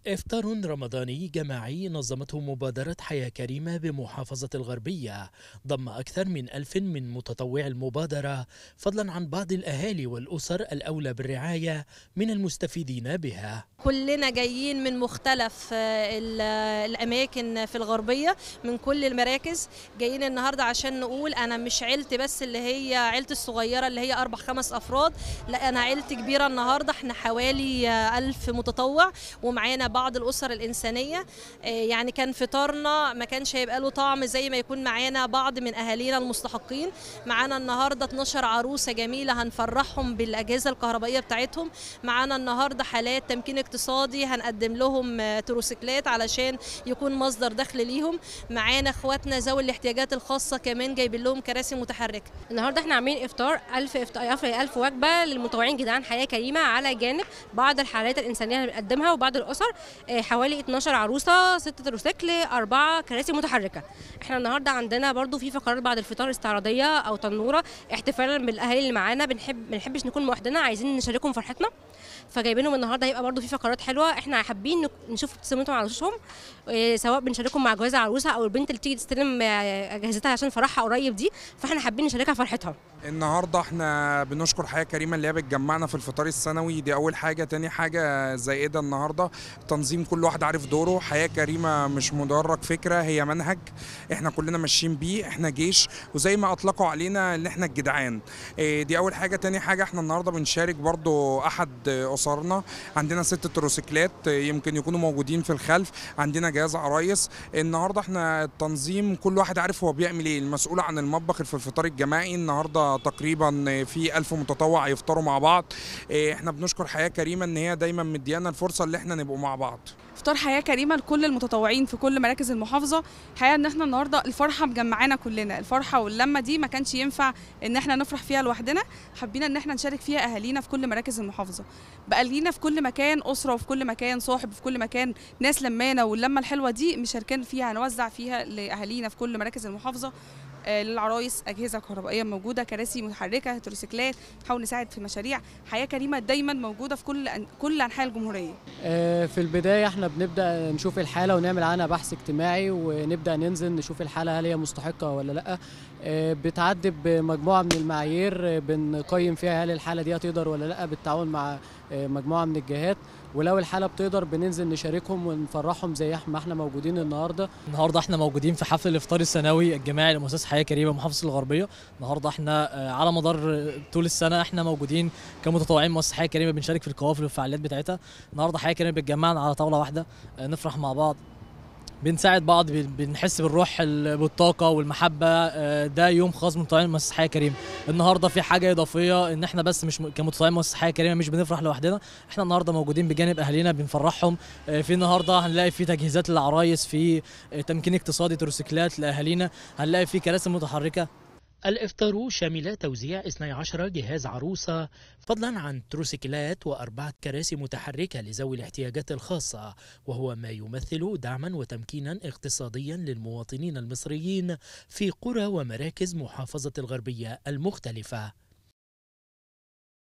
إفطار رمضاني جماعي نظمته مبادرة حياة كريمة بمحافظة الغربية ضم أكثر من ألف من متطوعي المبادرة فضلا عن بعض الأهالي والأسر الأولى بالرعاية من المستفيدين بها كلنا جايين من مختلف آه، ال- الأماكن في الغربية من كل المراكز جايين النهاردة عشان نقول أنا مش عيلتي بس اللي هي عيلتي الصغيرة اللي هي أربع خمس أفراد لا أنا عيلتي كبيرة النهاردة احنا حوالي آه، ألف متطوع ومعانا بعض الأسر الإنسانية آه، يعني كان فطارنا ما كانش هيبقى له طعم زي ما يكون معانا بعض من أهالينا المستحقين معانا النهاردة 12 عروسة جميلة هنفرحهم بالأجهزة الكهربائية بتاعتهم معانا النهارده حالات تمكين اقتصادي هنقدم لهم آه، تروسيكلات علشان يكون مصدر دخل ليهم معانا اخواتنا ذوي الاحتياجات الخاصه كمان جايبين لهم كراسي متحركه النهارده احنا عاملين افطار 1000 افطار 1000 وجبه للمتطوعين جدعان حياه كريمه على جانب بعض الحالات الانسانيه اللي بنقدمها وبعض الاسر آه، حوالي 12 عروسه 6 تروسيكل 4 كراسي متحركه احنا النهارده عندنا برضو في فقرات بعد الفطار استعراضيه او تنوره احتفالا بالاهالي اللي معانا بنحب بنحبش نكون لوحدنا عايزين نشاركهم فرحتنا فجايبينهم النهارده هيبقى برضو في فقرات حلوه احنا حابين نك- نشوف ابتسامتهم على وشوشهم إيه، سواء بنشاركهم مع جوازة عروسه او البنت اللي تيجي تستلم آه، اجهزتها عشان فرحها قريب دي فاحنا حابين نشاركها فرحتها النهارده احنا بنشكر حياه كريمه اللي هي بتجمعنا في الفطار السنوي دي اول حاجه تاني حاجه زائده النهارده تنظيم كل واحد عارف دوره حياه كريمه مش مدرج فكره هي منهج احنا كلنا ماشيين بيه احنا جيش وزي ما اطلقوا علينا ان احنا الجدعان اه، دي اول حاجه تاني حاجه احنا النهارده بنشارك برضو احد اسرنا عندنا ست تروسيكلات اه، يمكن يكونوا موجودين في الخلف عندنا جهاز عرايس النهارده احنا التنظيم كل واحد عارف هو بيعمل ايه المسؤول عن المطبخ في الفطار الجماعي النهارده تقريبا في ألف متطوع يفطروا مع بعض اه، احنا بنشكر حياه كريمه ان هي دايما مديانا الفرصه اللي احنا نبقوا مع بعض افطار حياه كريمه لكل المتطوعين في كل مراكز المحافظه الحقيقه ان احنا النهارده الفرحه مجمعانا كلنا الفرحه واللمه دي ما كانش ينفع ان احنا نفرح فيها لوحدنا حبينا ان احنا نشارك فيها اهالينا في كل مراكز المحافظه بقى لينا في كل مكان اسره وفي كل مكان صاحب في كل مكان ناس لمانا واللمه الحلوه دي مشاركين فيها هنوزع فيها لاهالينا في كل مراكز المحافظه آه، للعرايس اجهزه كهربائيه موجوده كراسي متحركه تروسيكلات نحاول نساعد في مشاريع حياه كريمه دايما موجوده في كل كل انحاء الجمهوريه آه، في البداية احنا بنبدأ نشوف الحالة ونعمل عنها بحث اجتماعي ونبدأ ننزل نشوف الحالة هل هي مستحقة ولا لأ آه، بتعدي بمجموعة من المعايير آه، بنقيم فيها هل الحالة دي هتقدر ولا لأ بالتعاون مع آه، مجموعة من الجهات ولو الحالة بتقدر بننزل نشاركهم ونفرحهم زي ما احنا موجودين النهاردة النهارده احنا موجودين في حفل الافطار السنوي الجماعي لمؤسسه حياه كريمه محافظه الغربيه النهارده احنا آه، على مدار آه، طول السنه احنا موجودين كمتطوعين مؤسسه حياه كريمه بنشارك في القوافل والفعاليات بتاعتها النهارده حياه كريمه بتجمعنا على طاوله واحده آه، نفرح مع بعض بنساعد بعض بن- بنحس بالروح ال- والطاقه والمحبه آه، ده يوم خاص بمتطوعين مؤسسه حياه كريمه النهارده في حاجه اضافيه ان احنا بس مش م- كمتطوعين مؤسسه حياه كريمه مش بنفرح لوحدنا احنا النهارده موجودين بجانب اهالينا بنفرحهم آه، في النهارده هنلاقي في تجهيزات للعرايس في آه، تمكين اقتصادي تروسيكلات لاهالينا هنلاقي في كراسي متحركه الإفطار شمل توزيع 12 جهاز عروسة فضلا عن تروسيكلات وأربعة كراسي متحركة لذوي الاحتياجات الخاصة وهو ما يمثل دعما وتمكينا اقتصاديا للمواطنين المصريين في قرى ومراكز محافظة الغربية المختلفة